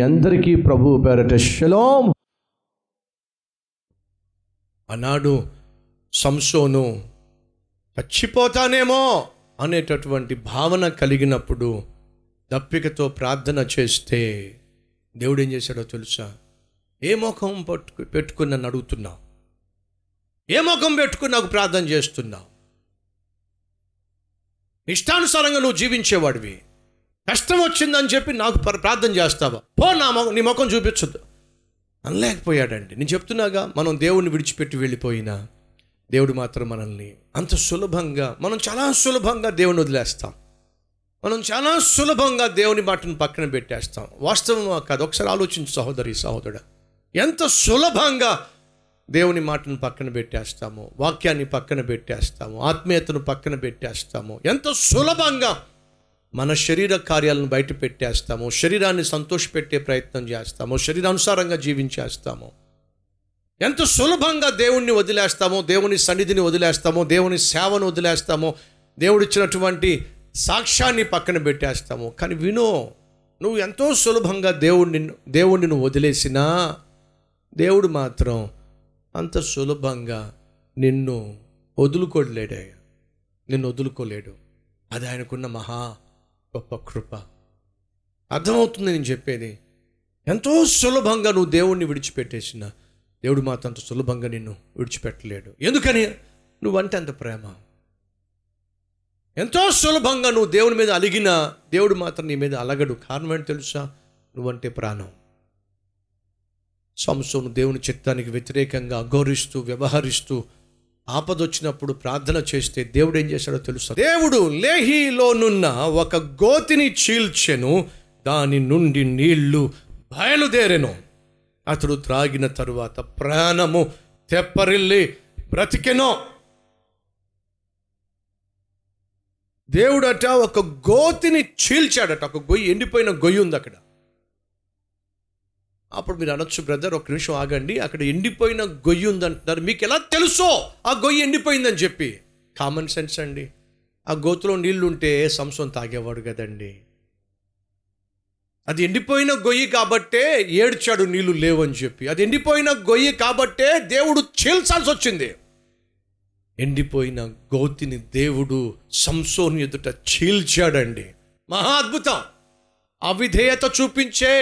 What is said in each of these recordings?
అందరికీ ప్రభు పేరట షలోం ఆనాడు సంసోను చచ్చిపోతానేమో అనేటటువంటి భావన కలిగినప్పుడు దప్పికతో ప్రార్థన చేస్తే దేవుడు ఏం చేశాడో తెలుసా ఏ ముఖం పట్టుకు పెట్టుకుని నన్ను అడుగుతున్నావు ఏ ముఖం పెట్టుకుని నాకు ప్రార్థన చేస్తున్నావు ఇష్టానుసారంగా నువ్వు జీవించేవాడివి కష్టం వచ్చిందని చెప్పి నాకు ప్ర- ప్రార్థన చేస్తావా పో నా మొఖం నీ ముఖం చూపించొద్దు అనలేకపోయాడండి నేను చెప్తున్నాగా మనం దేవుణ్ణి విడిచిపెట్టి వెళ్ళిపోయినా దేవుడు మాత్రం మనల్ని అంత సులభంగా మనం చాలా సులభంగా దేవుని వదిలేస్తాం మనం చాలా సులభంగా దేవుని మాటను పక్కన పెట్టేస్తాం వాస్తవం కాదు ఒకసారి ఆలోచించు సహోదరి సహోదరుడు ఎంత సులభంగా దేవుని మాటను పక్కన పెట్టేస్తాము వాక్యాన్ని పక్కన పెట్టేస్తాము ఆత్మీయతను పక్కన పెట్టేస్తాము ఎంత సులభంగా మన శరీర కార్యాలను బయట పెట్టేస్తాము శరీరాన్ని సంతోషపెట్టే ప్రయత్నం చేస్తాము శరీరానుసారంగా జీవించేస్తాము ఎంత సులభంగా దేవుణ్ణి వదిలేస్తామో దేవుని సన్నిధిని వదిలేస్తామో దేవుని సేవను వదిలేస్తామో దేవుడిచ్చినటువంటి సాక్ష్యాన్ని పక్కన పెట్టేస్తాము కానీ వినో నువ్వు ఎంతో సులభంగా దేవుణ్ణి దేవుణ్ణి నువ్వు వదిలేసినా దేవుడు మాత్రం అంత సులభంగా నిన్ను వదులుకోలేడే నిన్ను వదులుకోలేడు అది ఆయనకున్న మహా గొప్ప కృప అర్థమవుతుంది నేను చెప్పేది ఎంతో సులభంగా నువ్వు దేవుణ్ణి విడిచిపెట్టేసిన దేవుడు మాత్రం అంత సులభంగా నిన్ను విడిచిపెట్టలేడు ఎందుకని నువ్వంటే అంత ప్రేమ ఎంతో సులభంగా నువ్వు దేవుని మీద అలిగినా దేవుడు మాత్రం నీ మీద అలగడు కారణం ఏంటి తెలుసా నువ్వంటే ప్రాణం సంసోను దేవుని చిత్తానికి వ్యతిరేకంగా అఘోరిస్తూ వ్యవహరిస్తూ ఆపదొచ్చినప్పుడు ప్రార్థన చేస్తే దేవుడు ఏం చేశాడో తెలుసా దేవుడు లేహిలోనున్న ఒక గోతిని చీల్చెను దాని నుండి నీళ్లు బయలుదేరెను అతడు త్రాగిన తరువాత ప్రాణము తెప్పరిల్లి బ్రతికెనో దేవుడట ఒక గోతిని చీల్చాడట ఒక గొయ్యి ఎండిపోయిన గొయ్యి ఉంది అక్కడ అప్పుడు మీరు అనొచ్చు బ్రదర్ ఒక నిమిషం ఆగండి అక్కడ ఎండిపోయిన గొయ్యి ఉందంటున్నారు మీకు ఎలా తెలుసో ఆ గొయ్యి ఎండిపోయిందని చెప్పి కామన్ సెన్స్ అండి ఆ గోతులో నీళ్లు ఉంటే సంసం తాగేవాడు కదండి అది ఎండిపోయిన గొయ్యి కాబట్టే ఏడ్చాడు నీళ్లు లేవని చెప్పి అది ఎండిపోయిన గొయ్యి కాబట్టే దేవుడు చీల్చాల్సి వచ్చింది ఎండిపోయిన గోతిని దేవుడు సంసోని ఎదుట చీల్చాడండి మహా అద్భుతం అవిధేయత చూపించే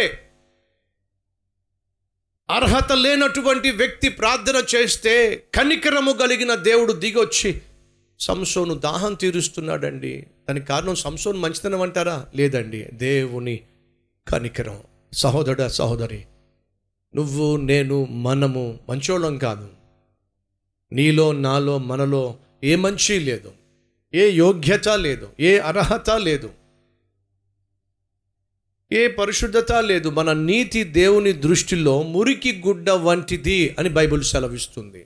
అర్హత లేనటువంటి వ్యక్తి ప్రార్థన చేస్తే కనికరము కలిగిన దేవుడు దిగొచ్చి సంసోను దాహం తీరుస్తున్నాడండి దానికి కారణం సంసోను మంచితనం అంటారా లేదండి దేవుని కనికరం సహోదరుడ సహోదరి నువ్వు నేను మనము మంచోళ్ళం కాదు నీలో నాలో మనలో ఏ మంచి లేదు ఏ యోగ్యత లేదు ఏ అర్హత లేదు ఏ పరిశుద్ధత లేదు మన నీతి దేవుని దృష్టిలో మురికి గుడ్డ వంటిది అని బైబిల్ సెలవిస్తుంది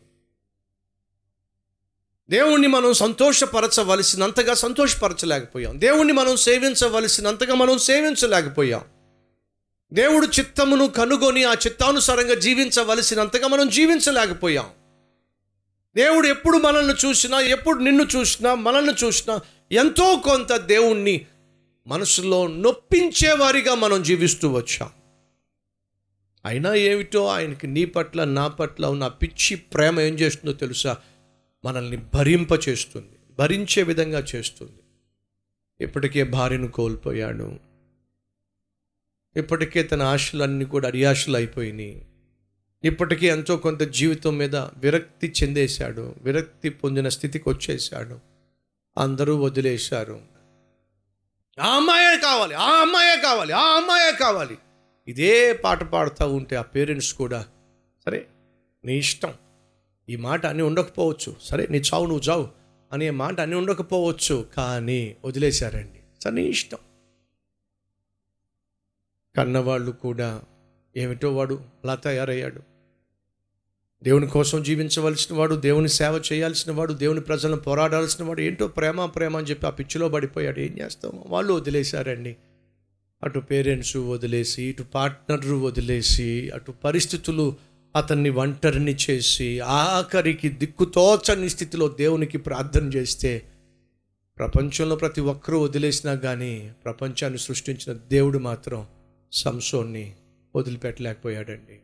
దేవుణ్ణి మనం సంతోషపరచవలసినంతగా సంతోషపరచలేకపోయాం దేవుణ్ణి మనం సేవించవలసినంతగా మనం సేవించలేకపోయాం దేవుడు చిత్తమును కనుగొని ఆ చిత్తానుసారంగా జీవించవలసినంతగా మనం జీవించలేకపోయాం దేవుడు ఎప్పుడు మనల్ని చూసినా ఎప్పుడు నిన్ను చూసినా మనల్ని చూసినా ఎంతో కొంత దేవుణ్ణి మనసులో నొప్పించేవారిగా మనం జీవిస్తూ వచ్చాం అయినా ఏమిటో ఆయనకి నీ పట్ల నా పట్ల ఉన్న ఆ పిచ్చి ప్రేమ ఏం చేస్తుందో తెలుసా మనల్ని భరింప చేస్తుంది భరించే విధంగా చేస్తుంది ఇప్పటికే భార్యను కోల్పోయాడు ఇప్పటికే తన ఆశలన్నీ కూడా అడియాశలు అయిపోయినాయి ఇప్పటికే ఎంతో కొంత జీవితం మీద విరక్తి చెందేశాడు విరక్తి పొందిన స్థితికి వచ్చేసాడు అందరూ వదిలేశారు ఆ అమ్మాయే కావాలి ఆ అమ్మాయే కావాలి ఆ అమ్మాయే కావాలి ఇదే పాట పాడుతూ ఉంటే ఆ పేరెంట్స్ కూడా సరే నీ ఇష్టం ఈ మాట అని ఉండకపోవచ్చు సరే నీ చావు నువ్వు చావు అనే మాట అని ఉండకపోవచ్చు కానీ వదిలేశారండి సరే నీ ఇష్టం కన్నవాళ్ళు కూడా ఏమిటో వాడు అలా తయారయ్యాడు దేవుని కోసం జీవించవలసిన వాడు దేవుని సేవ చేయాల్సిన వాడు దేవుని ప్రజలను పోరాడాల్సిన వాడు ఏంటో ప్రేమ ప్రేమ అని చెప్పి ఆ పిచ్చిలో పడిపోయాడు ఏం చేస్తాం వాళ్ళు వదిలేశారండి అటు పేరెంట్స్ వదిలేసి ఇటు పార్ట్నర్ వదిలేసి అటు పరిస్థితులు అతన్ని ఒంటరిని చేసి ఆఖరికి దిక్కుతోచని స్థితిలో దేవునికి ప్రార్థన చేస్తే ప్రపంచంలో ప్రతి ఒక్కరూ వదిలేసినా కానీ ప్రపంచాన్ని సృష్టించిన దేవుడు మాత్రం సంసోన్ని వదిలిపెట్టలేకపోయాడండి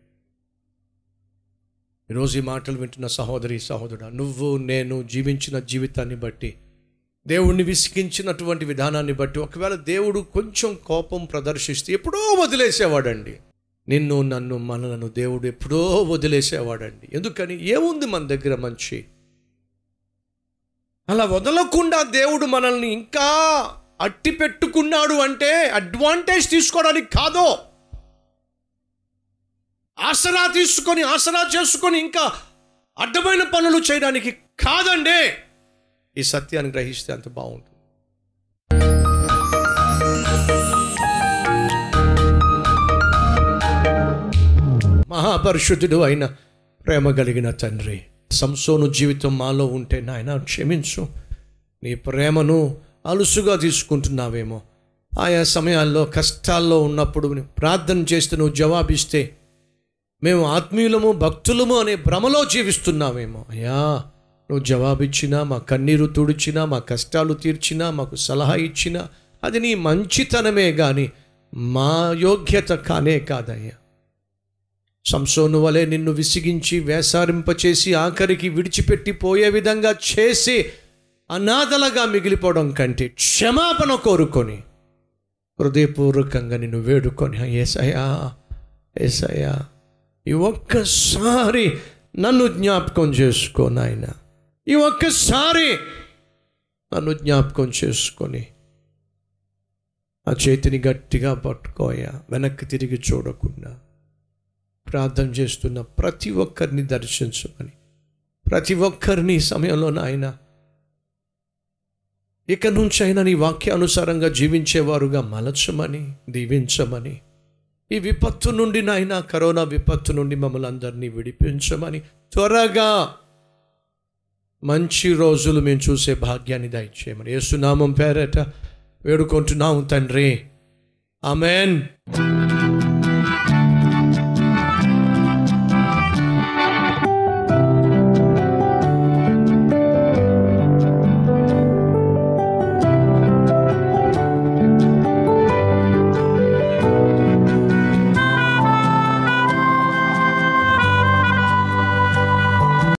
ఈరోజు ఈ మాటలు వింటున్న సహోదరి సహోదరుడు నువ్వు నేను జీవించిన జీవితాన్ని బట్టి దేవుణ్ణి విసిగించినటువంటి విధానాన్ని బట్టి ఒకవేళ దేవుడు కొంచెం కోపం ప్రదర్శిస్తే ఎప్పుడో వదిలేసేవాడండి నిన్ను నన్ను మనలను దేవుడు ఎప్పుడో వదిలేసేవాడండి ఎందుకని ఏముంది మన దగ్గర మంచి అలా వదలకుండా దేవుడు మనల్ని ఇంకా అట్టి పెట్టుకున్నాడు అంటే అడ్వాంటేజ్ తీసుకోవడానికి కాదో ఆసరా తీసుకొని ఆసరా చేసుకొని ఇంకా అడ్డమైన పనులు చేయడానికి కాదండి ఈ సత్యాన్ని గ్రహిస్తే అంత బాగుంటుంది మహాపరిశుద్ధుడు అయిన ప్రేమ కలిగిన తండ్రి సంసోను జీవితం మాలో ఉంటే నాయన క్షమించు నీ ప్రేమను అలుసుగా తీసుకుంటున్నావేమో ఆయా సమయాల్లో కష్టాల్లో ఉన్నప్పుడు ప్రార్థన చేస్తే నువ్వు జవాబిస్తే మేము ఆత్మీయులము భక్తులము అనే భ్రమలో జీవిస్తున్నామేమో అయ్యా నువ్వు జవాబిచ్చినా మా కన్నీరు తుడిచినా మా కష్టాలు తీర్చినా మాకు సలహా ఇచ్చినా అది నీ మంచితనమే కానీ మా యోగ్యత కానే కాదయ్యా సంసోను వలె నిన్ను విసిగించి వేసారింపచేసి ఆఖరికి విడిచిపెట్టి పోయే విధంగా చేసి అనాథలుగా మిగిలిపోవడం కంటే క్షమాపణ కోరుకొని హృదయపూర్వకంగా నిన్ను వేడుకొని ఏసయ్యా ఏసయ్యా ఈ ఒక్కసారి నన్ను జ్ఞాపకం చేసుకో నాయన ఈ ఒక్కసారి నన్ను జ్ఞాపకం చేసుకొని ఆ చేతిని గట్టిగా పట్టుకోయా వెనక్కి తిరిగి చూడకుండా ప్రార్థన చేస్తున్న ప్రతి ఒక్కరిని దర్శించమని ప్రతి ఒక్కరిని ఈ సమయంలో నాయన ఇక నుంచైనా నీ వాక్యానుసారంగా జీవించేవారుగా మలచమని దీవించమని ఈ విపత్తు నుండి నాయన కరోనా విపత్తు నుండి మమ్మల్ని అందరినీ విడిపించమని త్వరగా మంచి రోజులు మేము చూసే భాగ్యాన్ని దయచేయమని యేసునామం పేరట వేడుకుంటున్నాము తండ్రి ఆమెన్